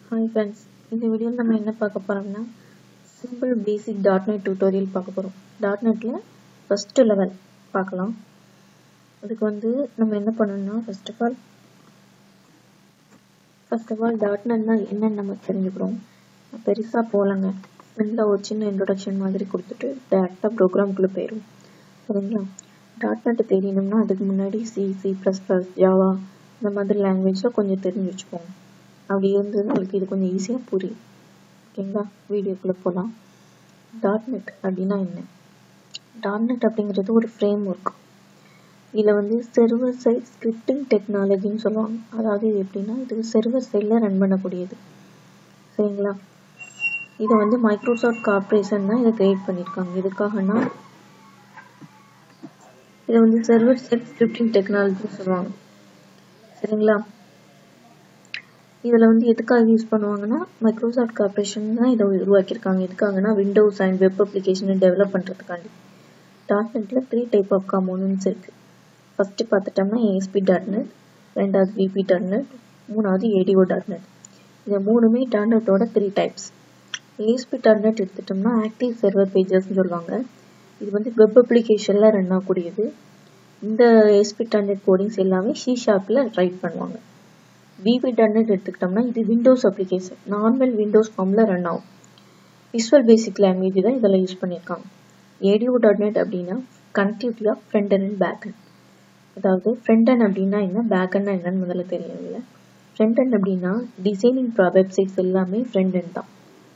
hi friends இந்த வீடியோவில் நம்ம என்ன பார்க்க போகிறோம்னா simple basic dot net tutorial பார்க்க போகிறோம் டாட் நெட்டில் ஃபஸ்ட்டு லெவல் பார்க்கலாம் அதுக்கு வந்து நம்ம என்ன பண்ணணும்னா first of all first of all dot நெட்னா என்னன்னு நம்ம தெரிஞ்சுக்கிறோம் பெருசாக போகலங்க சிம்பிளாக ஒரு சின்ன இன்ட்ரொடக்ஷன் மாதிரி கொடுத்துட்டு டேரெக்டாக ப்ரோக்ராம்குள்ளே போயிடும் சரிங்களா டாட் நெட் தெரியணும்னா அதுக்கு முன்னாடி C C plus plus Java இந்த மாதிரி லாங்குவேஜில் கொஞ்சம் தெரிஞ்சு வச்சுக்கோங்க அப்படி இருந்தது உங்களுக்கு இது கொஞ்சம் ஈஸியாக புரியும் ஓகேங்களா வீடியோக்குள்ளே போகலாம் டாட் நெட் அப்படின்னா என்ன டாட் நெட் அப்படிங்கிறது ஒரு ஃப்ரேம் ஒர்க் இதில் வந்து செர்வர் சைட் ஸ்கிரிப்டிங் டெக்னாலஜின்னு சொல்லுவாங்க அதாவது இது எப்படின்னா இது செர்வர் சைடில் ரன் பண்ணக்கூடியது சரிங்களா இதை வந்து மைக்ரோசாஃப்ட் கார்பரேஷன் தான் இதை கிரியேட் பண்ணியிருக்காங்க எதுக்காகனா இதை வந்து செர்வர் சைட் ஸ்கிரிப்டிங் டெக்னாலஜின்னு சொல்லுவாங்க சரிங்களா இதில் வந்து எதுக்காக யூஸ் பண்ணுவாங்கன்னா மைக்ரோசாஃப்ட் கார்பரேஷன் தான் இதை உருவாக்கியிருக்காங்க எதுக்காகனா விண்டோஸ் அண்ட் வெப் அப்ளிகேஷனை டெவலப் பண்ணுறதுக்காண்டி டாட் நெட்டில் த்ரீ டைப் ஆஃப் காம்போனன்ட்ஸ் இருக்குது ஃபஸ்ட்டு பார்த்துட்டோம்னா ஏஎஸ்பி டாட் நெட் ரெண்டாவது விபி டாட் நெட் மூணாவது ஏடிஓ டாட் நெட் இது மூணுமே டாட் நெட்டோட three types ASP dot net எடுத்துட்டோம்னா ஆக்டிவ் சர்வர் பேஜஸ்ன்னு சொல்லுவாங்க இது வந்து வெப் அப்ளிகேஷனில் ரன் ஆகக்கூடியது இந்த ஏஎஸ்பி டாட் நெட் கோடிங்ஸ் எல்லாமே சி ஷாப்பில் ரைட் பண்ணுவாங்க விபி டாட் நெட் எடுத்துக்கிட்டோம்னா இது விண்டோஸ் அப்ளிகேஷன் நார்மல் விண்டோஸ் ஃபார்மில் ரன் ஆகும் விஸ்வல் பேசிக் லாங்குவேஜ் தான் இதில் யூஸ் பண்ணியிருக்காங்க ஏடிஓ டாட் நெட் அப்படின்னா connectivity of front end back end அதாவது ஃப்ரண்ட் அண்ட் அப்படின்னா என்ன பேக் அண்ட் என்னன்னு முதல்ல தெரியும் இல்லை ஃப்ரண்ட் அண்ட் அப்படின்னா டிசைனிங் வெப்சைட்ஸ் எல்லாமே ஃப்ரண்ட் அண்ட் தான்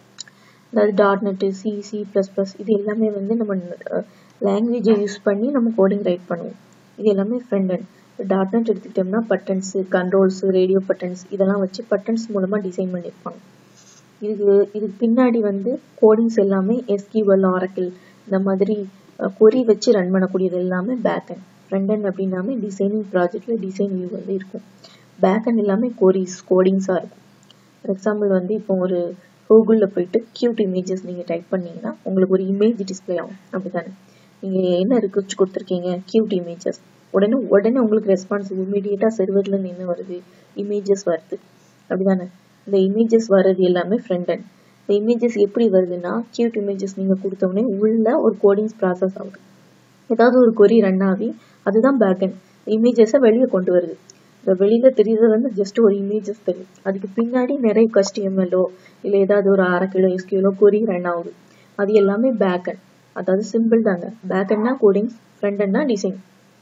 அதாவது dot net C C plus plus இது எல்லாமே வந்து நம்ம லாங்குவேஜை யூஸ் பண்ணி நம்ம கோடிங் ரைட் பண்ணுவோம் இது எல்லாமே ஃப்ரண்ட் அண்ட் டாட் நெட் எடுத்துக்கிட்டோம்னா பட்டன்ஸு கண்ட்ரோல்ஸு ரேடியோ பட்டன்ஸ் இதெல்லாம் வச்சு பட்டன்ஸ் மூலமாக டிசைன் பண்ணியிருப்பாங்க இதுக்கு இதுக்கு பின்னாடி வந்து கோடிங்ஸ் எல்லாமே எஸ்கியூஎல் ஆரக்கிள் இந்த மாதிரி கொரி வச்சு ரன் பண்ணக்கூடியது எல்லாமே பேக் அண்ட் ஃப்ரண்ட் அண்ட் அப்படின்னாமே டிசைனிங் ப்ராஜெக்டில் டிசைன் வியூ வந்து இருக்கும் பேக் அண்ட் எல்லாமே கோரிஸ் கோடிங்ஸாக இருக்கும் ஃபார் எக்ஸாம்பிள் வந்து இப்போ ஒரு கூகுளில் போயிட்டு கியூட் இமேஜஸ் நீங்கள் டைப் பண்ணீங்கன்னா உங்களுக்கு ஒரு இமேஜ் டிஸ்பிளே ஆகும் அப்படி தானே நீங்கள் என்ன ரிக்வஸ்ட் கொடுத்துருக்கீங்க கியூட் இமேஜஸ் உடனே உடனே உங்களுக்கு ரெஸ்பான்ஸ் இமீடியட்டாக சர்வர்லேருந்து என்ன வருது இமேஜஸ் வருது அப்படிதானே இந்த இமேஜஸ் வர்றது எல்லாமே ஃப்ரண்ட் அண்ட் இந்த இமேஜஸ் எப்படி வருதுன்னா கியூட் இமேஜஸ் நீங்கள் கொடுத்தோடனே உள்ள ஒரு கோடிங்ஸ் ப்ராசஸ் ஆகுது ஏதாவது ஒரு கொரி ரன் ஆகி அதுதான் பேக் அண்ட் இமேஜஸை வெளியே கொண்டு வருது இந்த வெளியில் தெரியுறது வந்து ஜஸ்ட் ஒரு இமேஜஸ் தெரியும் அதுக்கு பின்னாடி நிறைய கஸ்டிஎம்எல்லோ இல்லை ஏதாவது ஒரு அரை கிலோ எஸ்கிலோ கொரி ரன் ஆகுது அது எல்லாமே பேக் அண்ட் அதாவது சிம்பிள் தாங்க பேக் அண்ட்னா கோடிங்ஸ் ஃப்ரண்ட் அண்ட்னா டிசைன்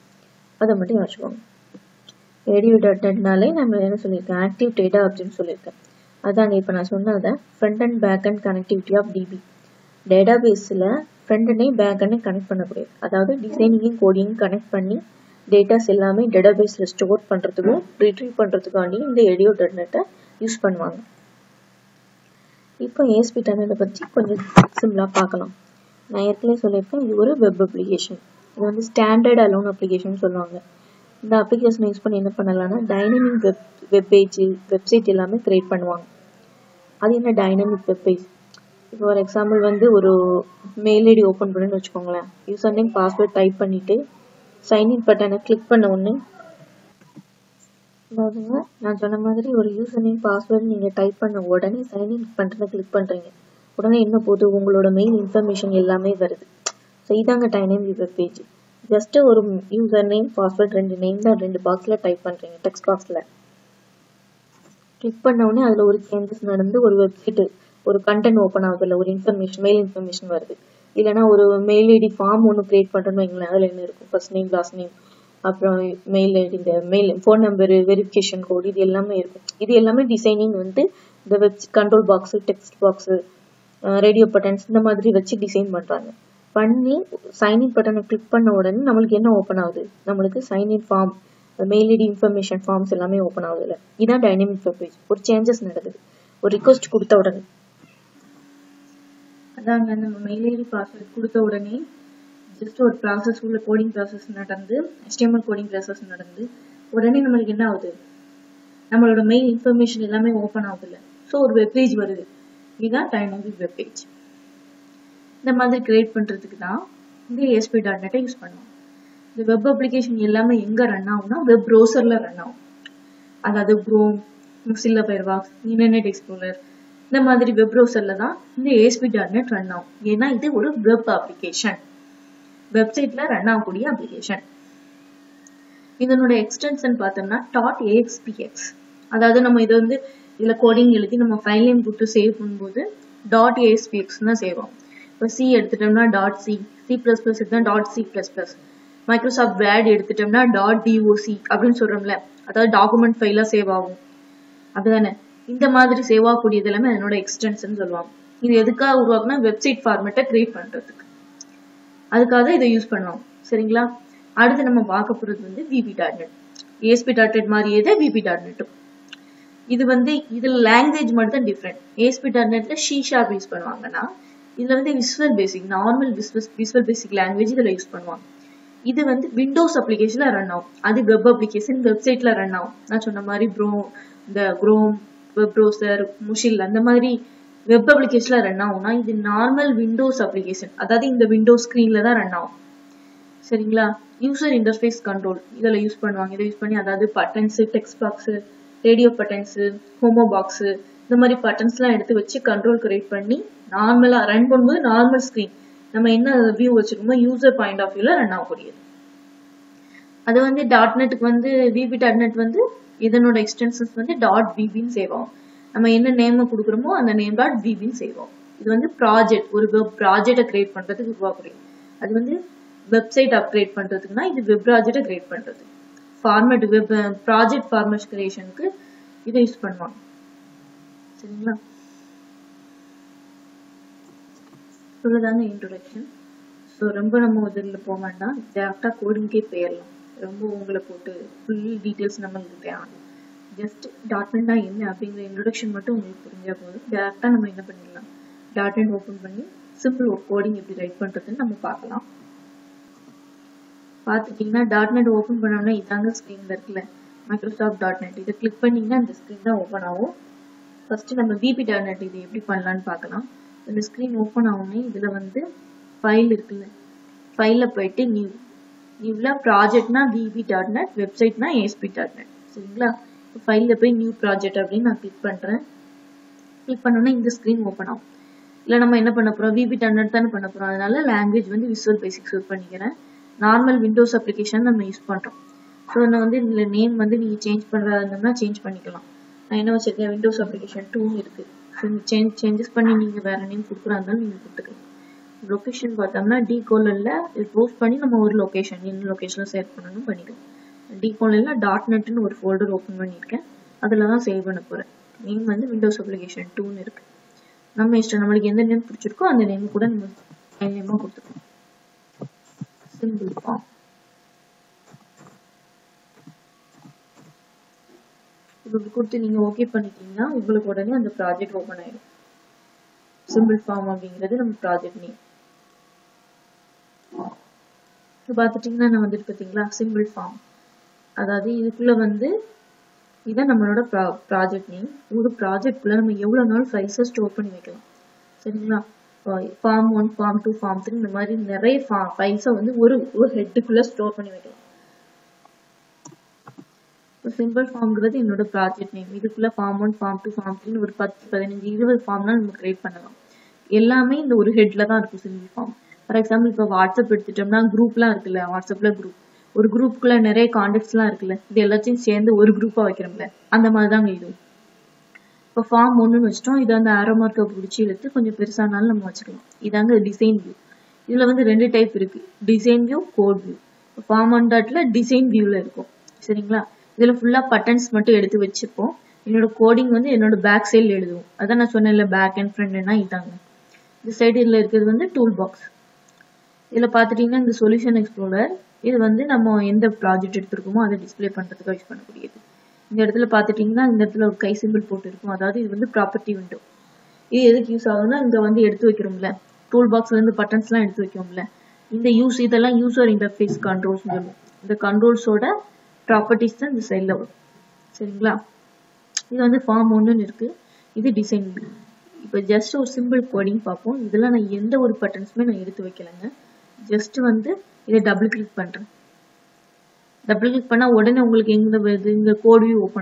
அதை மட்டும் யோசிச்சுக்கோங்க ரேடியோ டாட்னாலே நம்ம என்ன சொல்லியிருக்கேன் ஆக்டிவ் டேட்டா அப்படின்னு சொல்லியிருக்கேன் அதாங்க இப்போ நான் சொன்னதை front end back end connectivity of DB data பேஸில் ஃப்ரண்ட் அண்டையும் பேக் அண்டையும் கனெக்ட் பண்ணக்கூடியது அதாவது டிசைனிங்கையும் கோடிங்கும் கனெக்ட் பண்ணி டேட்டாஸ் எல்லாமே டேட்டா பேஸில் ஸ்டோர் பண்ணுறதுக்கும் ரிட்ரீவ் பண்ணுறதுக்காண்டி இந்த எடியோ டாட்நெட்டை யூஸ் பண்ணுவாங்க இப்போ ஏஎஸ்பி டாட்நெட்டை பற்றி கொஞ்சம் சிம்பிளாக பார்க்கலாம் நான் ஏற்கனவே சொல்லியிருக்கேன் இது ஒரு வெப் அப்ளிகேஷன் இது வந்து ஸ்டாண்டர்ட் அலோன் அப்ளிகேஷன் சொல்லுவாங்க இந்த அப்ளிகேஷனை யூஸ் பண்ணி என்ன பண்ணலாம்னா dynamic web web page website எல்லாமே கிரியேட் பண்ணுவாங்க அது என்ன டைனமிக் வெப் பேஜ் இப்போ ஃபார் எக்ஸாம்பிள் வந்து ஒரு மெயில் ஐடி ஓப்பன் பண்ணுன்னு வச்சுக்கோங்களேன் யூசர் நேம் பாஸ்வேர்ட் டைப் பண்ணிவிட்டு சைன்இன் பட்டனை கிளிக் பண்ண உடனே அதாவதுங்க நான் சொன்ன மாதிரி ஒரு யூசர் நேம் பாஸ்வேர்டு நீங்கள் டைப் பண்ண உடனே சைன்இன் பட்டனை கிளிக் பண்ணுறீங்க உடனே என்ன போகுது உங்களோட மெயில் இன்ஃபர்மேஷன் எல்லாமே வருது ஸோ இதாங்க டைனமிக் வெப் பேஜ் ஜஸ்ட் ஒரு யூசர் நேம் பாஸ்வேர்ட் ரெண்டு நேம் தான் ரெண்டு பாக்ஸில் டைப் பண்ணுறீங்க டெக்ஸ்ட் பாக்ஸில் கிளிக் பண்ண உடனே அதில் ஒரு சேஞ்சஸ் நடந்து ஒரு வெப்சைட்டு ஒரு கண்டென்ட் ஓப்பன் ஆகுது இல்லை ஒரு இன்ஃபர்மேஷன் மெயில் இன்ஃபர்மேஷன் வருது இல்லைனா ஒரு மெயில் ஐடி ஃபார்ம் ஒன்று க்ரியேட் பண்ணுறோன்னு வைங்களேன் அதில் என்ன இருக்கும் ஃபர்ஸ்ட் நேம் லாஸ்ட் நேம் அப்புறம் மெயில் ஐடி இந்த mail phone number verification code இது எல்லாமே இருக்கும் இது எல்லாமே டிசைனிங் வந்து இந்த web control box text box radio buttons இந்த மாதிரி வச்சு டிசைன் பண்ணுறாங்க பண்ணி சைன்இன் பட்டனை கிளிக் பண்ண உடனே நம்மளுக்கு என்ன ஓப்பன் ஆகுது நம்மளுக்கு sign in form mail ID information forms எல்லாமே ஓப்பன் ஆகுது இல்லை இதான் டைனமிக் வெப் பேஜ் ஒரு சேஞ்சஸ் நடக்குது ஒரு ரிக்வஸ்ட் கொடுத்த உடனே அதாங்க நம்ம மெயில் ஐடி பாஸ்வேர்ட் கொடுத்த உடனே ஜஸ்ட் ஒரு ப்ராசஸ் உள்ள கோடிங் ப்ராசஸ் நடந்து எஸ்டிஎம்எல் கோடிங் ப்ராசஸ் நடந்து உடனே நம்மளுக்கு என்ன ஆகுது நம்மளோட மெயில் இன்ஃபர்மேஷன் எல்லாமே ஓப்பன் ஆகுது இல்லை ஸோ ஒரு வெப்பேஜ் வருது இதுதான் டைனமிக் வெப்பேஜ் இந்த மாதிரி கிரியேட் பண்ணுறதுக்கு தான் இந்த ஏஎஸ்பி டாட் நெட்டை யூஸ் பண்ணுவோம் இந்த வெப் அப்ளிகேஷன் எல்லாமே எங்கே ரன் ஆகும்னா வெப் ப்ரௌசரில் ரன் ஆகும் அதாவது Chrome Mozilla Firefox, Internet Explorer இந்த மாதிரி வெப் ப்ரௌசர்ல தான் இந்த ASP டாட் நெட் ரன் ஆகும் ஏன்னா இது ஒரு வெப் அப்ளிகேஷன் வெப்சைட்ல ரன் ஆகக்கூடிய அப்ளிகேஷன் இதனோட எக்ஸ்டென்ஷன் பார்த்தோம்னா டாட் ஏஎக்ஸ்பிஎக்ஸ் அதாவது நம்ம இது வந்து இதுல கோடிங் எழுதி நம்ம ஃபைல் நேம் கொடுத்து சேவ் பண்ணும்போது டாட் ஏஎஸ்பிஎக்ஸ் தான் சேவ் ஆகும் இப்போ சி எடுத்துட்டோம்னா dot C C plus plus எடுத்தா dot C plus plus Microsoft Word எடுத்துட்டோம்னா டாட் டிஓசி அப்படின்னு சொல்றோம்ல அதாவது டாக்குமெண்ட் ஃபைலா சேவ் ஆகும் அப்படிதானே இந்த மாதிரி சேவ் ஆகக்கூடியது எல்லாமே அதனோட எக்ஸ்டென்ஷன் சொல்லுவாங்க இது எதுக்காக உருவாக்குனா வெப்சைட் ஃபார்மேட்டை கிரியேட் பண்றதுக்கு அதுக்காக இதை யூஸ் பண்ணுவாங்க சரிங்களா அடுத்து நம்ம பார்க்க போறது வந்து VB dot net ASP dot net மாதிரியே தான் விபி டாட் நெட்டும் இது வந்து இதுல லாங்குவேஜ் மட்டும் தான் டிஃப்ரெண்ட் ஏஎஸ்பி டாட் நெட்ல ஷீ ஷார்ப் யூஸ் பண்ணுவாங்கன்னா இதுல வந்து visual basic normal visual basic language இதுல யூஸ் பண்ணுவாங்க இது வந்து விண்டோஸ் அப்ளிகேஷன்ல ரன் ஆகும் அது வெப் அப்ளிகேஷன் வெப்சைட்ல ரன் ஆகும் நான் சொன்ன மாதிரி ப்ரோ இந்த குரோம் வெப் ப்ரௌசர் முஷில் அந்த மாதிரி வெப் அப்ளிகேஷன்ல ரன் ஆகும்னா இது நார்மல் விண்டோஸ் அப்ளிகேஷன் அதாவது இந்த விண்டோஸ் ஸ்கிரீன்ல தான் ரன் ஆகும் சரிங்களா யூசர் இன்டர்ஃபேஸ் கண்ட்ரோல் இதில் யூஸ் பண்ணுவாங்க இதை யூஸ் பண்ணி அதாவது buttons text box radio buttons ஹோமோ பாக்ஸ் இந்த மாதிரி பட்டன்ஸ்லாம் எடுத்து வச்சு கண்ட்ரோல் கிரியேட் பண்ணி நார்மலாக ரன் பண்ணும்போது நார்மல் ஸ்க்ரீன் நம்ம என்ன வியூ வச்சிருக்கோமோ யூசர் பாயிண்ட் ஆஃப் வியூல ரன் ஆகக்கூடியது அது வந்து டாட் நெட்டுக்கு வந்து விபி டாட் நெட் வந்து இதனோட எக்ஸ்டென்ஷன்ஸ் வந்து டாட் விபின்னு சேவ் ஆகும் நம்ம என்ன நேம் கொடுக்குறோமோ அந்த நேம் டாட் விபின்னு சேவ் ஆகும் இது வந்து ப்ராஜெக்ட் ஒரு வெப் ப்ராஜெக்டை கிரியேட் பண்றதுக்கு உருவாக்குறீங்க அது வந்து வெப்சைட் அப்கிரேட் பண்றதுக்குன்னா இது வெப் ப்ராஜெக்டை கிரியேட் பண்றது ஃபார்மேட் வெப் ப்ராஜெக்ட் ஃபார்மேட் கிரியேஷனுக்கு இதை யூஸ் பண்ணுவாங்க சரிங்களா இவ்வளவுதாங்க இன்ட்ரோடக்ஷன் ஸோ ரொம்ப நம்ம இதில் போக வேண்டாம் டேரக்டாக கோடிங்கே போயிடலாம் ரொம்ப உங்களை போட்டு ஃபுல் டீட்டெயில்ஸ் நம்மளுக்கு தேவை ஜஸ்ட் டாட் நெட்னா என்ன அப்படிங்கிற இன்ட்ரோடக்ஷன் மட்டும் உங்களுக்கு புரிஞ்சா போதும் டேரக்டாக நம்ம என்ன பண்ணிடலாம் டாட் நெட் ஓப்பன் பண்ணி சிம்பிள் ஒரு கோடிங் எப்படி ரைட் பண்ணுறதுன்னு நம்ம பார்க்கலாம் பார்த்துட்டிங்கன்னா டாட் நெட் ஓப்பன் பண்ணோம்னா இதாங்க ஸ்க்ரீனில் இருக்குல்ல மைக்ரோசாஃப்ட் டாட் நெட் இதை கிளிக் பண்ணிங்கன்னா இந்த ஸ்க்ரீன் தான் ஓப்பன் ஆகும் ஃபர்ஸ்ட் நம்ம விபி டாட் நெட் இது எப்படி பண்ணலான்னு பார்க்கலாம் இந்த ஸ்க்ரீன் ஓப்பன் ஆகுமே இதில் வந்து ஃபைல் இருக்குல்ல ஃபைலில் போயிட்டு நியூ நியூவில் ப்ராஜெக்ட்னா விபி டாட் நெட் வெப்சைட்னா ஏஎஸ்பி டாட் நெட் சரிங்களா ஃபைலில் போய் நியூ ப்ராஜெக்ட் அப்படின்னு நான் கிளிக் பண்ணுறேன் கிளிக் பண்ணோன்னா இந்த ஸ்க்ரீன் ஓப்பன் ஆகும் இல்லை நம்ம என்ன பண்ண போகிறோம் விபி டாட் நெட் தானே பண்ண போகிறோம் அதனால லாங்குவேஜ் வந்து விசுவல் பேசிக்ஸ் யூஸ் பண்ணிக்கிறேன் நார்மல் விண்டோஸ் அப்ளிகேஷன் நம்ம யூஸ் பண்ணுறோம் ஸோ நான் வந்து இதில் நேம் வந்து நீங்கள் சேஞ்ச் பண்ணுறதா இருந்தோம்னா சேஞ்ச் பண்ணிக்கலாம் நான் என்ன வச்சிருக்கேன் விண்டோஸ் அப்ளிகேஷன் டூன்னு இருக்குது ஸோ சேஞ்ச் சேஞ்சஸ் பண்ணி நீங்கள் வேறு நேம் கொடுக்குறா இருந்தாலும் நீங்கள் கொடுத்துக்கலாம் லொக்கேஷன் பார்த்தோம்னா டி கோலனில் இது போஸ்ட் பண்ணி நம்ம ஒரு லொக்கேஷன் என்ன லொக்கேஷனில் சேவ் பண்ணணும் பண்ணிக்கலாம் டி கோலனில் டாட் நெட்னு ஒரு ஃபோல்டர் ஓப்பன் பண்ணியிருக்கேன் அதில் தான் சேவ் பண்ண போகிறேன் நேம் வந்து விண்டோஸ் அப்ளிகேஷன் டூன்னு இருக்குது நம்ம இஷ்டம் நம்மளுக்கு எந்த நேம் பிடிச்சிருக்கோ அந்த நேம் கூட நம்ம ஃபைல் நேமாக கொடுத்துக்கலாம் சிம்பிள் ஃபார்ம் இப்படி கொடுத்து நீங்க ஓகே பண்ணிட்டீங்கன்னா உங்களுக்கு உடனே அந்த ப்ராஜெக்ட் ஓபன் ஆயிடும் சிம்பிள் ஃபார்ம் அப்படிங்கிறது நம்ம ப்ராஜெக்ட் நேம் இப்போ பார்த்துட்டிங்கன்னா நான் வந்துட்டு பார்த்தீங்களா சிம்பிள் ஃபார்ம் அதாவது இதுக்குள்ள வந்து இதான் நம்மளோட ப்ரா ப்ராஜெக்ட் நேம் ஒரு ப்ராஜெக்ட்குள்ள நம்ம எவ்வளோ நாள் ஃபைல்ஸை ஸ்டோர் பண்ணி வைக்கலாம் சரிங்களா form one form two form three இந்த மாதிரி நிறைய ஃபைல்ஸை வந்து ஒரு ஒரு ஹெட்டுக்குள்ள ஸ்டோர் பண்ணி வைக்கலாம் சிம்பிள் ஃபார்ம்ங்கிறது என்னோட ப்ராஜெக்ட் நேம் இதுக்குள்ள form one form two form three ஒரு பத்து பதினஞ்சு இருபது ஃபார்ம்லாம் நம்ம கிரியேட் பண்ணலாம் எல்லாமே இந்த ஒரு ஹெட்ல தான் இருக்கும் சிம்பிள் ஃபார்ம் ஃபார் எக்ஸாம்பிள் இப்போ வாட்ஸ்அப் எடுத்துட்டோம்னா குரூப்லாம் இருக்குல்ல வாட்ஸ்அப்ல குரூப் ஒரு குரூப்புக்குள்ள நிறைய கான்டாக்ட்ஸ்லாம் இருக்குல்ல இது எல்லாத்தையும் சேர்ந்து ஒரு குரூப்பா வைக்கிறோம்ல அந்த மாதிரி தாங்க இது இப்போ ஃபார்ம் ஒன்றுன்னு வச்சிட்டோம் இதை அந்த ஆரோ மார்க்கை பிடிச்சி இழுத்து கொஞ்சம் பெருசானாலும் நம்ம வச்சுக்கலாம் இதாங்க டிசைன் வியூ இதுல வந்து ரெண்டு டைப் இருக்கு design view code view form one டாட்ல டிசைன் வியூல இருக்கும் சரிங்களா இதுல ஃபுல்லா பட்டன்ஸ் மட்டும் எடுத்து வச்சுப்போம் என்னோட கோடிங் வந்து என்னோட பேக் சைடில் எழுதுவோம் அதான் நான் சொன்னேன்ல பேக் அண்ட் ஃப்ரண்ட்னா இதாங்க இந்த சைடு இதில் இருக்கிறது வந்து டூல் பாக்ஸ் இதில் பார்த்துட்டிங்கன்னா இந்த சொல்யூஷன் எக்ஸ்ப்ளோரர் இது வந்து நம்ம எந்த ப்ராஜெக்ட் எடுத்திருக்கோமோ அதை டிஸ்பிளே பண்ணுறதுக்கு யூஸ் பண்ணக்கூடியது இந்த இடத்துல பார்த்துட்டிங்கன்னா இந்த இடத்துல ஒரு கை சிம்பிள் போட்டு இருக்கும் அதாவது இது வந்து ப்ராப்பர்ட்டி விண்டோ இது எதுக்கு யூஸ் ஆகுதுன்னா இங்கே வந்து எடுத்து வைக்கிறோம்ல டூல் பாக்ஸ்லேருந்து பட்டன்ஸ்லாம் எடுத்து வைக்கிறோம்ல இந்த யூஸ் இதெல்லாம் யூசர் இன்டர்ஃபேஸ் கண்ட்ரோல்ஸ் சொல்லுவோம் இந்த கண்ட்ரோல்ஸோட ப்ராப்பர்ட்டிஸ் தான் இந்த சைடில் வரும் சரிங்களா இது வந்து ஃபார்ம் ஒன்றுன்னு இருக்கு இது டிசைன் இப்போ ஜஸ்ட் ஒரு சிம்பிள் கோடிங் பார்ப்போம் இதெல்லாம் நான் எந்த ஒரு பட்டன்ஸுமே நான் எடுத்து வைக்கலைங்க ஜஸ்ட் வந்து இதை டபுள் கிளிக் பண்ணுறேன் டபுள் கிளிக் பண்ணால் உடனே உங்களுக்கு எங்கே வருது இந்த கோட் வியூ ஓப்பன் ஆயிடுச்சு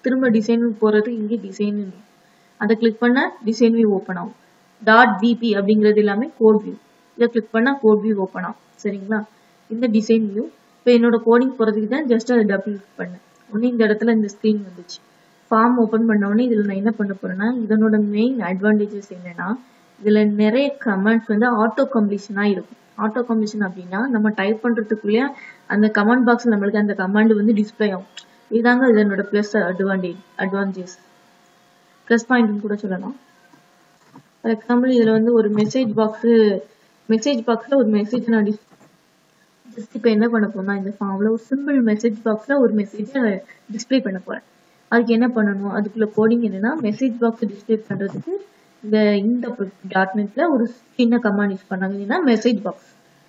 திரும்ப டிசைன் போறதுக்கு இங்கே டிசைன் அதை கிளிக் பண்ணா டிசைன் வியூ ஓப்பன் ஆகும் டாட் விபி அப்படிங்கிறது எல்லாமே கோட் வியூ இதை கிளிக் பண்ணா கோட் வியூ ஓப்பன் ஆகும் சரிங்களா இந்த டிசைன் வியூ இப்போ என்னோட கோடிங் போறதுக்கு தான் ஜஸ்ட் அதை டபுள் கிளிக் பண்ணேன் உடனே இந்த இடத்துல இந்த ஸ்க்ரீன் வந்துச்சு ஃபார்ம் ஓப்பன் பண்ண உடனே இதில் நான் என்ன பண்ண போறேன்னா இதனோட மெயின் அட்வான்டேஜஸ் என்னன்னா இதுல நிறைய கமெண்ட்ஸ் வந்து ஆட்டோ கம்ப்ளீஷனா இருக்கும் ஆட்டோ கம்ப்ளீஷன் அப்படின்னா நம்ம டைப் பண்றதுக்குள்ளேயே அந்த கமெண்ட் பாக்ஸ் நம்மளுக்கு அந்த கமாண்ட் வந்து டிஸ்ப்ளே ஆகும் இதாங்க இதனோட ப்ளஸ் அட்வான்டேஜ் அட்வான்டேஜ் ப்ளஸ் பாயிண்ட்னு கூட சொல்லலாம் ஃபார் எக்ஸாம்பிள் இதுல வந்து ஒரு மெசேஜ் பாக்ஸ் மெசேஜ் பாக்ஸ்ல ஒரு மெசேஜ் நான் ஜஸ்ட் இப்போ என்ன பண்ண போறேன்னா இந்த ஃபார்ம்ல ஒரு சிம்பிள் மெசேஜ் பாக்ஸ்ல ஒரு மெசேஜை டிஸ்ப்ளே பண்ண போறேன் அதுக்கு என்ன பண்ணணும் அதுக்குள்ள கோடிங் என்னன்னா மெசேஜ் பாக்ஸ் டிஸ்ப்ளே பண்றதுக்கு இந்த இந்த டாட் நெட்ல ஒரு சின்ன கமாண்ட் யூஸ் பண்ணாங்க இதுனா message box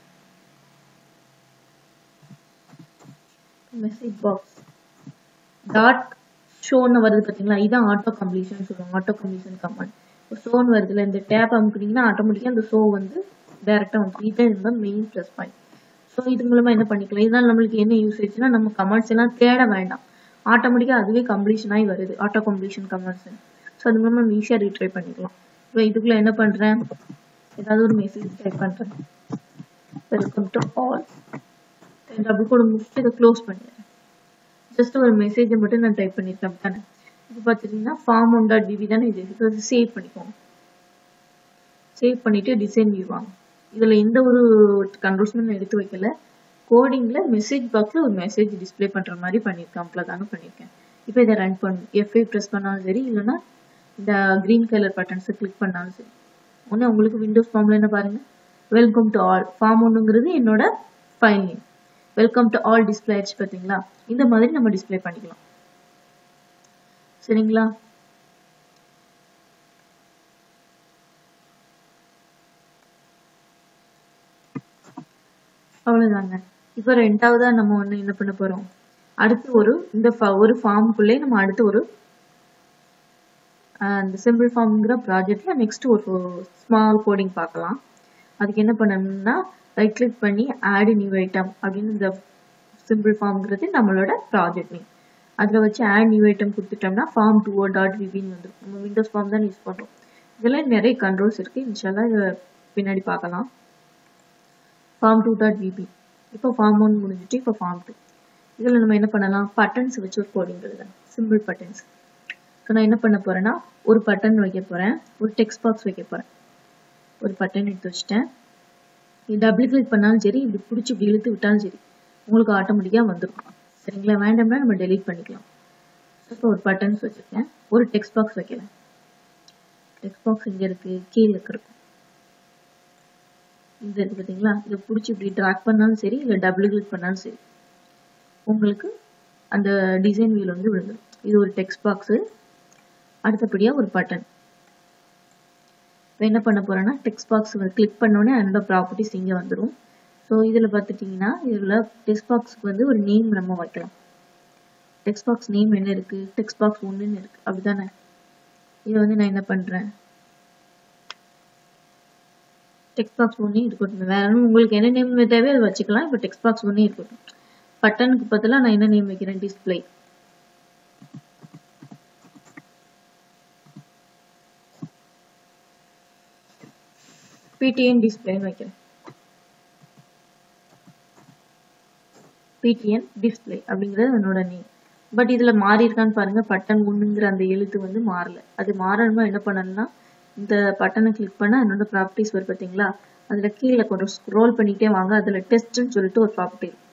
message box dot ஷோன்னு வருது பார்த்தீங்களா இதான் ஆட்டோ கம்ப்ளீஷன் சொல்லுவாங்க ஆட்டோ கம்ப்ளீஷன் கமாண்ட் ஒரு ஷோன்னு வருதுல இந்த டேப் அமுக்குனீங்கன்னா ஆட்டோமேட்டிக்காக அந்த ஷோ வந்து டைரக்டா வந்து இதான் இதுதான் மெயின் ப்ளஸ் பாயிண்ட் ஸோ இது மூலமா என்ன பண்ணிக்கலாம் இதனால நம்மளுக்கு என்ன யூசேஜ்னா நம்ம கமாண்ட்ஸ் எல்லாம் தேட வேண்டாம் ஆட்டோமேட்டிக்கா அதுவே கம்ப்ளீஷன் ஆகி வருது ஆட்டோ கம்ப்ளீஷன் கமாண்ட்ஸ் ஸோ அது மூலமா நம்ம ஈஸியாக ரீட்ரை பண்ணிக்கலாம் இப்போ இதுக்குள்ள என்ன பண்றேன் ஏதாவது ஒரு மெசேஜ் டைப் பண்றேன் welcome to all double quote முடிச்சுட்டு இதை க்ளோஸ் பண்ணிடுறேன் ஜஸ்ட் ஒரு மெசேஜை மட்டும் நான் டைப் பண்ணியிருக்கேன் தானே இப்போ பார்த்துட்டீங்கன்னா ஃபார்ம் ஒன் டாட் டிவி தானே இது இது வந்து சேவ் பண்ணிக்கோங்க சேவ் பண்ணிட்டு டிசைன் வியூ வாங்க இதில் எந்த ஒரு கன்வர்ஷனும் நான் எடுத்து வைக்கல கோடிங்கில் மெசேஜ் பாக்ஸில் ஒரு மெசேஜ் டிஸ்ப்ளே பண்ணுற மாதிரி பண்ணியிருக்கேன் அவ்வளோ தாங்க பண்ணியிருக்கேன் இப்போ இதை ரன் பண்ணு எஃப்ஐ ப்ரெஸ் பண்ணாலும் சரி இல்லைன்னா இந்த க்ரீன் கலர் பட்டன்ஸை கிளிக் பண்ணாலும் சரி ஒன்று உங்களுக்கு விண்டோஸ் ஃபார்மில் என்ன பாருங்க வெல்கம் டு ஆல் ஃபார்ம் ஒன்றுங்கிறது என்னோட file name welcome to all display ஆயிடுச்சு பார்த்தீங்களா இந்த மாதிரி நம்ம டிஸ்ப்ளே பண்ணிக்கலாம் சரிங்களா அவ்வளவுதாங்க இப்போ ரெண்டாவதா நம்ம ஒண்ணு என்ன பண்ண போறோம் அடுத்து ஒரு இந்த fa- ஒரு ஃபார்முக்குள்ளே நம்ம அடுத்து ஒரு ஆஹ் இந்த சிம்பிள் ஃபார்ம்ங்கிற ப்ராஜெக்ட்ல நெக்ஸ்ட் ஒரு ஸ்மால் கோடிங் பார்க்கலாம் அதுக்கு என்ன பண்ணணும்னா ரைட் கிளிக் பண்ணி ஆட் நியூ ஐட்டம் அப்படின்னு இந்த சிம்பிள் ஃபார்ம்ங்கிறது நம்மளோட ப்ராஜெக்ட் நேம் அதில் வச்சு ஆட் நியூ ஐட்டம் கொடுத்துட்டோம்னா ஃபார்ம் டூ ஓ டாட் விபின்னு வந்துடும் நம்ம விண்டோஸ் ஃபார்ம் தான் யூஸ் பண்ணுறோம் இதில் நிறைய கண்ட்ரோல்ஸ் இருக்குது இன்ஷால்லா இதை பின்னாடி பார்க்கலாம் ஃபார்ம் டூ டாட் விபி இப்போ ஃபார்ம் ஒன் முடிஞ்சிட்டு இப்போ ஃபார்ம் டூ இதில் நம்ம என்ன பண்ணலாம் பட்டன்ஸ் வச்சு ஒரு கோடிங் எழுதலாம் சிம்பிள் பட்டன்ஸ் ஸோ நான் என்ன பண்ண போறேன்னா ஒரு பட்டன் வைக்க போறேன் ஒரு டெக்ஸ்ட் பாக்ஸ் வைக்க போறேன் ஒரு பட்டன் எடுத்து வச்சுட்டேன் இது டபுள் கிளிக் பண்ணாலும் சரி இப்படி பிடிச்சி இப்படி இழுத்து விட்டாலும் சரி உங்களுக்கு ஆட்டோமேட்டிக்காக வந்துடும் சரிங்களா வேண்டாம்னா நம்ம டெலீட் பண்ணிக்கலாம் இப்போ ஒரு பட்டன்ஸ் வச்சிருக்கேன் ஒரு டெக்ஸ்ட் பாக்ஸ் வைக்கிறேன் டெக்ஸ்ட் பாக்ஸ் இங்கே இருக்கு கீழே இருக்கும் இது இருக்கு பார்த்தீங்களா இதை பிடிச்சி இப்படி ட்ராக் பண்ணாலும் சரி இல்லை டபுள் கிளிக் பண்ணாலும் சரி உங்களுக்கு அந்த டிசைன் வீல் வந்து விழுந்துடும் இது ஒரு டெக்ஸ்ட் பாக்ஸு அடுத்தபடியாக ஒரு பட்டன் இப்போ என்ன பண்ண போறேன்னா டெக்ஸ்ட் பாக்ஸ் கிளிக் பண்ணோடனே அதனோட ப்ராப்பர்ட்டிஸ் இங்கே வந்துடும் ஸோ இதில் பார்த்துட்டிங்கன்னா இதில் டெக்ஸ்ட் பாக்ஸ்க்கு வந்து ஒரு நேம் நம்ம வைக்கலாம் டெக்ஸ்ட் பாக்ஸ் நேம் என்ன இருக்கு டெக்ஸ்ட் பாக்ஸ் ஒன்றுன்னு இருக்கு அப்படிதானே இதை வந்து நான் என்ன பண்ணுறேன் டெக்ஸ்ட் பாக்ஸ் ஒன்றே இருக்கட்டும் வேற ஒண்ணும் உங்களுக்கு என்ன நேம் தேவையோ அதை வச்சுக்கலாம் இப்போ டெக்ஸ்ட் பாக்ஸ் ஒன்றே இருக்கட்டும் பட்டனுக்கு பதிலாக நான் என்ன நேம் வைக்கிறேன் டிஸ்ப்ளே பிடிஎன் டிஸ்பிளேன்னு வைக்கிறேன் பிடிஎன் டிஸ்பிளே அப்படிங்கிறது என்னோட நேம் பட் இதுல மாறி இருக்கான்னு பாருங்க பட்டன் ஒண்ணுங்கிற அந்த எழுத்து வந்து மாறல அது மாறணுமா என்ன பண்ணணும்னா இந்த பட்டனை கிளிக் பண்ணா என்னோட ப்ராப்பர்ட்டிஸ் வரும் பார்த்தீங்களா அதுல கீழே கொஞ்சம் ஸ்க்ரோல் பண்ணிட்டே வாங்க அதுல டெஸ்ட்னு சொல்லிட்டு ஒரு ப்ராப்பர்ட்டி இருக்கு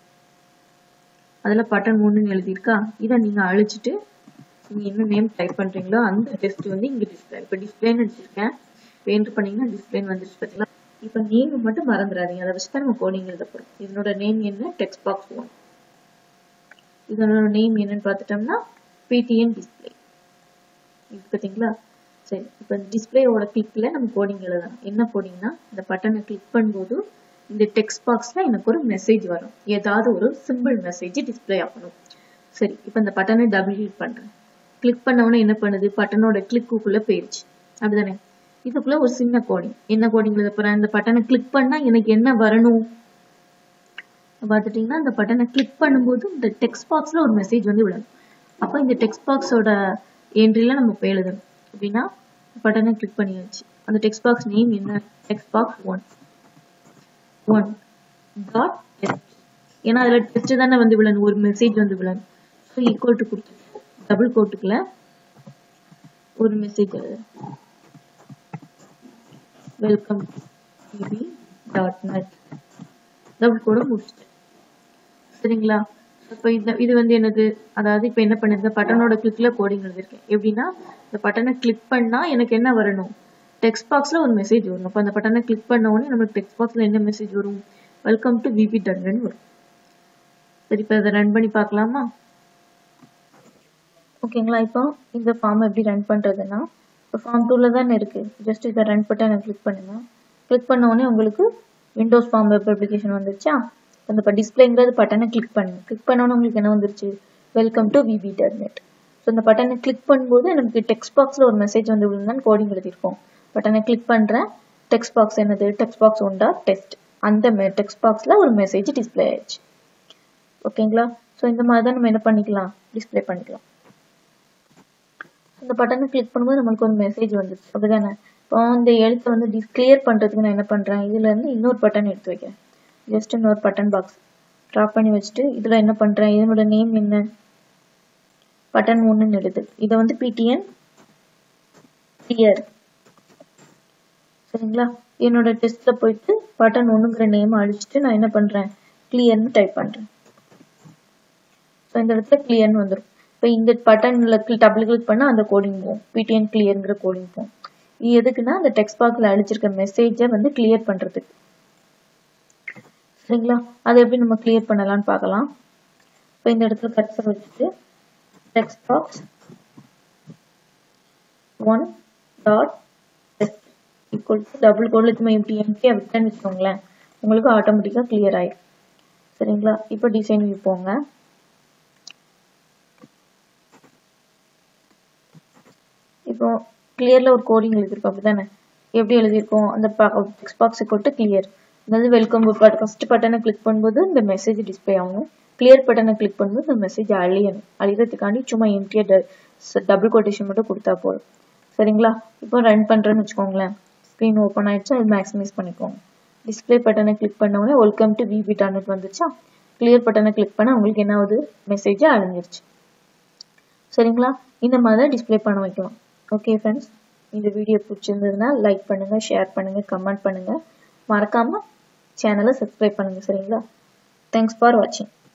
அதுல பட்டன் ஒண்ணுன்னு எழுதியிருக்கா இதை நீங்க அழிச்சிட்டு நீங்க என்ன நேம் டைப் பண்றீங்களோ அந்த டெஸ்ட் வந்து இங்க டிஸ்பிளே இப்போ டிஸ்பிளேன்னு வச்சிருக்கேன் இப்போ என்ட்ரு பண்ணீங்கன்னா டிஸ்பிளேன்னு வந்துருச்சு பார்த்தீங்களா இப்போ நேம் மட்டும் மறந்துடாதீங்க அதை வச்சு தான் நம்ம கோடிங் எழுத போறோம் இதனோட நேம் என்ன டெக்ஸ்ட் பாக்ஸ் ஒன் இதனோட நேம் என்னன்னு பார்த்துட்டோம்னா பிடிஎன் டிஸ்பிளே இது பார்த்தீங்களா சரி இப்போ டிஸ்பிளேயோட கிளிக்ல நம்ம கோடிங் எழுதலாம் என்ன கோடிங்னா இந்த பட்டனை கிளிக் பண்ணும்போது இந்த டெக்ஸ்ட் பாக்ஸ்ல எனக்கு ஒரு மெசேஜ் வரும் ஏதாவது ஒரு சிம்பிள் மெசேஜ் டிஸ்ப்ளே ஆகணும் சரி இப்போ இந்த பட்டனை டபுள் கிளிக் பண்றேன் கிளிக் பண்ண உடனே என்ன பண்ணுது பட்டனோட கிளிக்குக்குள்ள போயிருச்சு அப்படிதானே இதுக்குள்ள ஒரு சின்ன கோடிங் என்ன கோடிங் எழுத போறேன் இந்த பட்டனை கிளிக் பண்ணா எனக்கு என்ன வரணும் பார்த்துட்டீங்கன்னா இந்த பட்டனை கிளிக் பண்ணும்போது இந்த டெக்ஸ்ட் பாக்ஸ்ல ஒரு மெசேஜ் வந்து விடணும் அப்போ இந்த டெக்ஸ்ட் பாக்ஸோட என்ட்ரியில் நம்ம போய் எழுதணும் அப்படின்னா பட்டனை கிளிக் பண்ணியாச்சு அந்த டெக்ஸ்ட் பாக்ஸ் நேம் என்ன text box one one dot text ஏன்னா அதில் டெஸ்ட் தானே வந்து விழணும் ஒரு மெசேஜ் வந்து விழணும் ஸோ ஈக்குவல் டு கொடுத்து டபுள் கோட்டுக்குள்ள ஒரு மெசேஜ் எழுது welcome VB dot net double கோட முடிச்சிட்டேன் சரிங்களா இப்போ இந்த இது வந்து என்னது அதாவது இப்போ என்ன பண்ணிருக்கேன் பட்டனோட கிளிக்ல கோடிங் எழுதியிருக்கேன் எப்படின்னா இந்த பட்டனை கிளிக் பண்ணா எனக்கு என்ன வரணும் டெக்ஸ்ட் பாக்ஸ்ல ஒரு மெசேஜ் வரும் அப்போ அந்த பட்டனை கிளிக் பண்ண உடனே நமக்கு டெக்ஸ்ட் பாக்ஸ்ல என்ன மெசேஜ் வரும் வெல்கம் டு விபி டன்னு வரும் சரி இப்போ இதை ரன் பண்ணி பார்க்கலாமா ஓகேங்களா இப்போ இந்த ஃபார்ம் எப்படி ரன் பண்ணுறதுன்னா இப்போ ஃபார்ம் டூவில் தானே இருக்குது ஜஸ்ட் இதை ரன் பட்டனை கிளிக் பண்ணுங்க கிளிக் பண்ண உடனே உங்களுக்கு விண்டோஸ் ஃபார்ம் வெப் அப்ளிகேஷன் வந்துருச்சா அந்த இப்போ டிஸ்பிளேங்கிறது பட்டனை கிளிக் பண்ணுங்க கிளிக் பண்ணோன்னே உங்களுக்கு என்ன வந்துருச்சு welcome to VB dot net so இந்த பட்டனை கிளிக் பண்ணும்போது நமக்கு டெக்ஸ்ட் பாக்ஸில் ஒரு மெசேஜ் வந்து விழுந்தான்னு கோடிங் எழுதியிருக்கோம் பட்டனை கிளிக் பண்ணுறேன் டெக்ஸ்ட் பாக்ஸ் என்னது டெக்ஸ்ட் பாக்ஸ் ஒண்டா டெஸ்ட் அந்த டெக்ஸ்ட் பாக்ஸில் ஒரு மெசேஜ் டிஸ்பிளே ஆயிடுச்சு ஓகேங்களா ஸோ இந்த மாதிரி தான் நம்ம என்ன பண்ணிக்கலாம் டிஸ்பிளே பண்ணிக்கலாம் இந்த பட்டனை கிளிக் பண்ணும்போது நம்மளுக்கு ஒரு மெசேஜ் வந்துருச்சு அப்படிதானே இப்போ இந்த எழுத்தை வந்து டிஸ் கிளியர் பண்ணுறதுக்கு நான் என்ன பண்ணுறேன் இதுல இருந்து இன்னொரு பட்டன் எடுத்து வைக்கிறேன் ஜஸ்ட் இன்னொரு பட்டன் பாக்ஸ் ட்ராப் பண்ணி வச்சுட்டு இதில் என்ன பண்ணுறேன் இதனோட நேம் என்ன பட்டன் ஒன்றுன்னு எழுது இதை வந்து பிடிஎன் கிளியர் சரிங்களா என்னோட டெஸ்ட்ல போயிட்டு பட்டன் ஒன்றுங்கிற நேம் அழிச்சிட்டு நான் என்ன பண்ணுறேன் கிளியர்னு டைப் பண்ணுறேன் ஸோ இந்த இடத்துல கிளியர்னு வந்துடும் இப்போ இந்த பட்டன்ல டபுள் கிளிக் பண்ணால் அந்த கோடிங் போகும் பிடிஎன் கிளியருங்கிற கோடிங் போகும் இது எதுக்குன்னா அந்த டெக்ஸ்ட் பாக்ஸில் அழிச்சிருக்க மெசேஜை வந்து கிளியர் பண்ணுறதுக்கு சரிங்களா அதை எப்படி நம்ம கிளியர் பண்ணலாம்னு பார்க்கலாம் இப்போ இந்த இடத்துல கர்சர் வச்சுட்டு text box one dot text equal to double கோடில் சும்மா எம்டி எம்டி விட்டேன்னு வச்சுக்கோங்களேன் உங்களுக்கு ஆட்டோமேட்டிக்காக கிளியர் ஆயிடும் சரிங்களா இப்போ டிசைன் வியூ போங்க இப்போ கிளியர்ல ஒரு கோடிங் எழுதியிருக்கோம் அப்படிதானே எப்படி எழுதியிருக்கோம் அந்த டெக்ஸ்ட் பாக்ஸ் கொட்டு கிளியர் அதாவது வெல்கம் ஃபர்ஸ்ட் பட்டனை கிளிக் பண்ணும்போது இந்த மெசேஜ் டிஸ்பிளே ஆகும் கிளியர் பட்டனை கிளிக் பண்ணும்போது இந்த மெசேஜ் அழியணும் அழிகிறதுக்காண்டி சும்மா எம்டியா டபுள் கொட்டேஷன் மட்டும் கொடுத்தா போதும் சரிங்களா இப்போ ரன் பண்றேன்னு வச்சுக்கோங்களேன் ஸ்க்ரீன் ஓப்பன் ஆயிடுச்சு அது மேக்ஸிமைஸ் பண்ணிக்கோங்க டிஸ்பிளே பட்டனை கிளிக் பண்ண உடனே வெல்கம் டு விபி டான்லெட் வந்துச்சா கிளியர் பட்டனை கிளிக் பண்ண உங்களுக்கு என்ன ஆகுது மெசேஜ் அழிஞ்சிருச்சு சரிங்களா இந்த மாதிரி தான் டிஸ்பிளே பண்ண வைக்கலாம் ஓகே ஃப்ரெண்ட்ஸ் இந்த வீடியோ பிடிச்சிருந்ததுன்னா லைக் பண்ணுங்க ஷேர் பண்ணுங்க கமெண்ட் பண்ணுங்க மறக்காம சேனலை சப்ஸ்கிரைப் பண்ணுங்க சரிங்களா தேங்க்ஸ் ஃபார் வாட்சிங்